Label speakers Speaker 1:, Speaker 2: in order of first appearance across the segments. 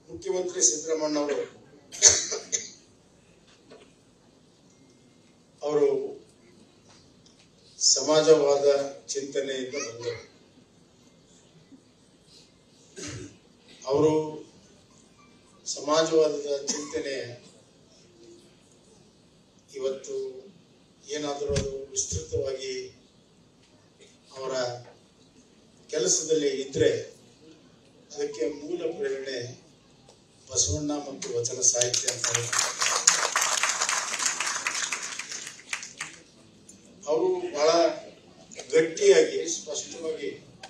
Speaker 1: ಮುಖ್ಯಮಂತ್ರಿ ಸಿದ್ದರಾಮಣ್ಣವರು ಅವರು ಸಮಾಜವಾದ ಚಿಂತನೆಯಿಂದ ಬಂದರು ಅವರು ಸಮಾಜವಾದದ ಚಿಂತನೆ ಇವತ್ತು ಏನಾದರೂ ಅದು ವಿಸ್ತೃತವಾಗಿ ಅವರ ಕೆಲಸದಲ್ಲಿ ಇದ್ರೆ ಅದಕ್ಕೆ ಮೂಲ ಪ್ರೇರಣೆ ಬಸವಣ್ಣ ಮತ್ತು ವಚನ ಸಾಹಿತ್ಯ ಅಂತ ಹೇಳಿ. ಅವರು ಬಹಳ ಗಟ್ಟಿಯಾಗಿ ಸ್ಪಷ್ಟವಾಗಿ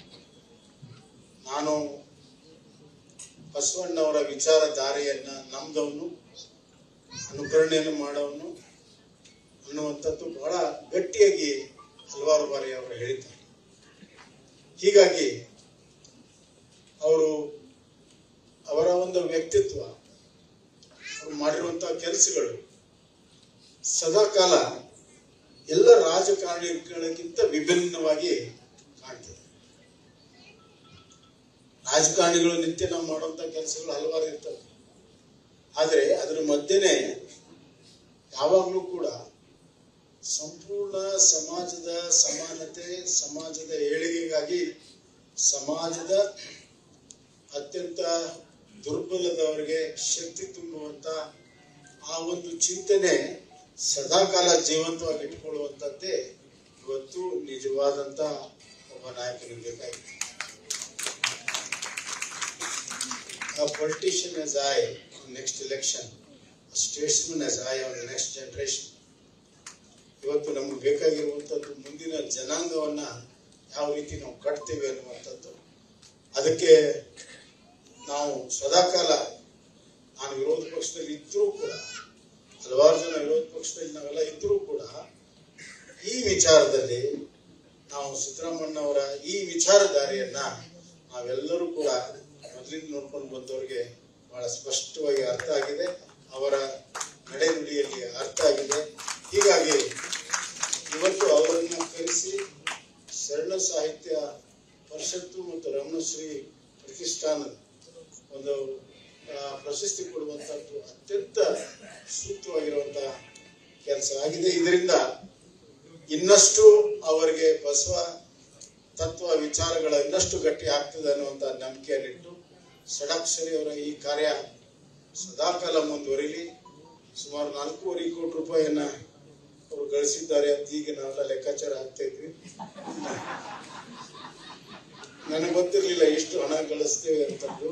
Speaker 1: ನಾನು ಬಸವಣ್ಣವರ ವಿಚಾರಧಾರೆಯನ್ನ ನಮ್ದವನು ಅನುಕರಣೆಯನ್ನು ಮಾಡೋವನು ಅನ್ನುವಂಥದ್ದು ಬಹಳ ಗಟ್ಟಿಯಾಗಿ ಹಲವಾರು ಬಾರಿ ಅವರು ಹೇಳಿದ್ದಾರೆ ಹೀಗಾಗಿ ಅವರು ಅವರ ಒಂದು ವ್ಯಕ್ತಿತ್ವ ಅವರು ಮಾಡಿರುವಂತಹ ಕೆಲಸಗಳು ಸದಾಕಾಲ ಎಲ್ಲ ರಾಜಕಾರಣಿಗಳಿಗಿಂತ ವಿಭಿನ್ನವಾಗಿ ಕಾಣ್ತದೆ ರಾಜಕಾರಣಿಗಳು ನಿತ್ಯ ನಾವು ಮಾಡುವಂತ ಕೆಲಸಗಳು ಹಲವಾರು ಇರ್ತವೆ ಆದರೆ ಅದರ ಮಧ್ಯೆನೆ ಯಾವಾಗಲೂ ಕೂಡ ಸಂಪೂರ್ಣ ಸಮಾಜದ ಸಮಾನತೆ ಸಮಾಜದ ಏಳಿಗೆಗಾಗಿ ಸಮಾಜದ ಅತ್ಯಂತ ದುರ್ಬಲದವರಿಗೆ ಶಕ್ತಿ ತುಂಬುವಂತ ಆ ಒಂದು ಚಿಂತನೆ ಸದಾಕಾಲ ಜೀವಂತವಾಗಿ ಇಟ್ಕೊಳ್ಳುವಂಥದ್ದೇ ಇವತ್ತು ನಿಜವಾದಂತ ಒಬ್ಬ ನಾಯಕನಿಗೆ ಬೇಕಾಗಿದೆ A politician as I on next election, a statesman as I on the next generation. ಇವತ್ತು ನಮ್ಗೆ ಬೇಕಾಗಿರುವಂಥದ್ದು ಮುಂದಿನ ಜನಾಂಗವನ್ನ ಯಾವ ರೀತಿ ನಾವು ಕಟ್ತೇವೆ ಅನ್ನುವಂಥದ್ದು ಅದಕ್ಕೆ ನಾವು ಸದಾಕಾಲ ನಾನು ವಿರೋಧ ಪಕ್ಷದಲ್ಲಿ ಇದ್ರೂ ಕೂಡ ಹಲವಾರು ಜನ ವಿರೋಧ ಪಕ್ಷದಲ್ಲಿ ನಾವೆಲ್ಲ ಇದ್ರೂ ಕೂಡ ಈ ವಿಚಾರದಲ್ಲಿ ನಾವು ಸಿದ್ದರಾಮಣ್ಣವರ ಈ ವಿಚಾರಧಾರೆಯನ್ನ ನಾವೆಲ್ಲರೂ ಕೂಡ ಮೊದಲಿಂದ ನೋಡ್ಕೊಂಡು ಬಂದವರಿಗೆ ಬಹಳ ಸ್ಪಷ್ಟವಾಗಿ ಅರ್ಥ ಆಗಿದೆ ಅವರ ನಡೆನುಡಿಯಲ್ಲಿ ಅರ್ಥ ಆಗಿದೆ ಹೀಗಾಗಿ ಇವತ್ತು ಅವರನ್ನ ಕರೆಸಿ ಶರಣ ಸಾಹಿತ್ಯ ಪರಿಷತ್ತು ಮತ್ತು ರಮಣಶ್ರೀ ಪ್ರತಿಷ್ಠಾನ ಒಂದು ಆ, ಪ್ರಶಸ್ತಿ ಕೊಡುವಂತದ್ದು ಅತ್ಯಂತ ಸೂಕ್ತವಾಗಿರುವಂತಹ ಕೆಲಸ ಆಗಿದೆ ಇದರಿಂದ ಇನ್ನಷ್ಟು ಅವರಿಗೆ ಬಸವ ತತ್ವ ವಿಚಾರಗಳ ಇನ್ನಷ್ಟು ಗಟ್ಟಿ ಆಗ್ತದೆ ಅನ್ನುವಂತ ನಂಬಿಕೆಯನ್ನಿಟ್ಟು ಷಡಾಕ್ಷರಿ ಅವರ ಈ ಕಾರ್ಯ ಸದಾಕಾಲ ಮುಂದುವರಿಲಿ ಸುಮಾರು ನಾಲ್ಕೂವರೆ ಕೋಟಿ ರೂಪಾಯಿಯನ್ನ ಅವರು ಗಳಿಸಿದ್ದಾರೆ ಅಂತ ಈಗ ನಾವೆಲ್ಲ ಲೆಕ್ಕಾಚಾರ ಹಾಕ್ತಾ ಇದ್ವಿ ನನಗೆ ಗೊತ್ತಿರ್ಲಿಲ್ಲ ಎಷ್ಟು ಹಣ ಗಳಿಸ್ತೇವೆ ಅಂತಂದು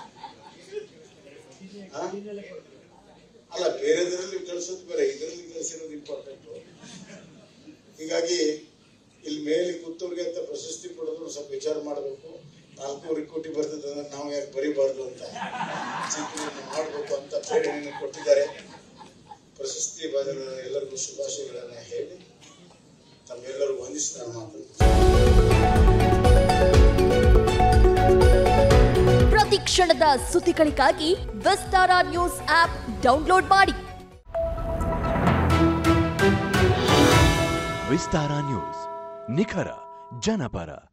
Speaker 1: ಆ? ಅಲ್ಲ ಬೇರೆದರಲ್ಲಿ ಗಳಿಸೋದು ಬೇರೆ ಇದರಲ್ಲಿ ಗಳಿಸಿರೋದು ಇಂಪಾರ್ಟೆಂಟ್ ಹೀಗಾಗಿ ಇಲ್ಲಿ ಮೇಲೆ ಕೂತವ್ರಿಗೆ ಅಂತ ಪ್ರಶಸ್ತಿ ಕೊಡೋದು ಸ್ವಲ್ಪ ವಿಚಾರ ಮಾಡಬೇಕು ನಾಲ್ಕೂವರೆ ಕೋಟಿ ಬರ್ತದೆ ಅಂದ್ರೆ ನಾವು ಯಾಕೆ ಬರಿಬಾರ್ದು ಅಂತ ಚಿಂತನೆಯನ್ನು ಮಾಡಬೇಕು ಅಂತ ಪ್ರೇರಣೆಯನ್ನು ಕೊಟ್ಟಿದ್ದಾರೆ ಪ್ರಶಸ್ತಿ ಬರೆದ ಎಲ್ಲರಿಗೂ ಶುಭಾಶಯಗಳನ್ನ ಹೇಳಿ ತಮ್ಮೆಲ್ಲರಿಗೂ ವಂದಿಸಿ ನಾನು ಮಾತನಾಡ್ತೀನಿ
Speaker 2: ಪ್ರತಿ ಕ್ಷಣದ ಸುದ್ದಿಗಳಿಗಾಗಿ ವಿಸ್ತಾರ ನ್ಯೂಸ್ ಆಪ್ ಡೌನ್ಲೋಡ್ ಮಾಡಿ
Speaker 3: ವಿಸ್ತಾರ ನ್ಯೂಸ್ ನಿಖರ ಜನಪರ